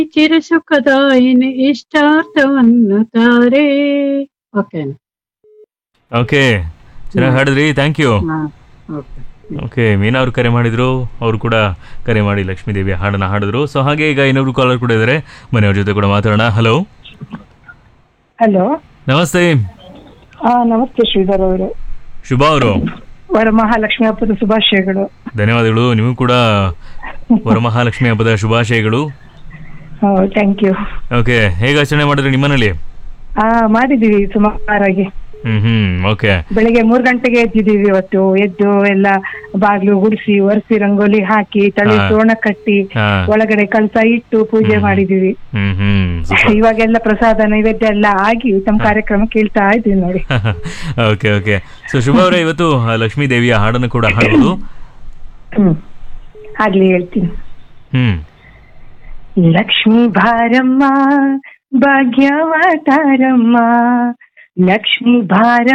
ಚಿರಸುಖದಾಯಿನಿ ಇಷ್ಟಾರ್ಥವನ್ನು ತಾರೆ okay okay ಚೆನ್ನಾಗಿ ಹಾಡಿದ್ರಿ ಥ್ಯಾಂಕ್ ಯು ಹಾ ಓಕೆ ಓಕೆ ಮೀನಾ ಅವರು ಕರೆ ಮಾಡಿದ್ರು ಅವರು ಕೂಡ ಕರೆ ಮಾಡಿ ಲಕ್ಷ್ಮೀದೇವಿ ಹಾಡನ್ನ ಹಾಡಿದ್ರು ಸೊ ಹಾಗೆ ಈಗ ಇನ್ನೊಬ್ರು ಕಾಲರ್ ಕೂಡ ಇದ್ದಾರೆ ಮನೆಯವ್ರ ಜೊತೆ ಕೂಡ ಮಾತಾಡೋಣ ಹಲೋ ಹಲೋ ನಮಸ್ತೆ ಹಾ ನಮಸ್ತೆ ಶ್ರೀಧರ್ ಅವರು ಶುಭ ಅವರು ವರಮಹಾಲಕ್ಷ್ಮಿ ಹಬ್ಬದ ಶುಭಾಶಯಗಳು ಧನ್ಯವಾದಗಳು ನಿಮಗೂ ಕೂಡ ವರಮಹಾಲಕ್ಷ್ಮಿ ಹಬ್ಬದ ಶುಭಾಶಯಗಳು ಥ್ಯಾಂಕ್ ಯು ಓಕೆ ಹೇಗೆ ಆಚರಣೆ ಮಾಡಿದ್ರಿ ನಿಮ್ಮನೇಲಿ ಹಾ ಮಾಡಿದೀವಿ ಸುಮಾರಾಗಿ ಹ್ಮ್ ಹ್ಮ್ ಓಕೆ ಬೆಳಿಗ್ಗೆ ಮೂರ್ ಗಂಟೆಗೆ ಎದ್ದಿದೀವಿ ಇವತ್ತು ಎದ್ದು ಎಲ್ಲ ಬಾಗ್ಲು ಗುಡಿಸಿ ಒರೆಸಿ ರಂಗೋಲಿ ಹಾಕಿ ತಳಿ ಹಾ. ತೋರಣ ಕಟ್ಟಿ ಹಾ ಒಳಗಡೆ ಕಳಸ ಇಟ್ಟು ಪೂಜೆ ಮಾಡಿದೀವಿ ಹ್ಮ್ ಹ್ಮ್ super. ಇವಾಗೆಲ್ಲ ಪ್ರಸಾದ ನೈವೇದ್ಯ ಎಲ್ಲ ಆಗಿ ತಮ್ಮ ಕಾರ್ಯಕ್ರಮ ಕೇಳ್ತಾ ಇದ್ದೀವಿ ನೋಡಿ ಓಕೆ ಓಕೆ ಸೊ ಶುಭ ಅವರೇ ಇವತ್ತು ಆ, ಲಕ್ಷ್ಮೀ ದೇವಿಯ ಹಾಡನ್ನು ಕೂಡ ಹಾಡಬಹುದು ಹ್ಮ್ ಆಗ್ಲಿ ಹೇಳ್ತೀನಿ ಹ್ಮ್ ಲಕ್ಷ್ಮೀ ಭಾರಮ್ಮ ಭಾಗ್ಯವಾತಾರಮ್ಮ ಲಕ್ಷ್ಮೀ ಭಾರ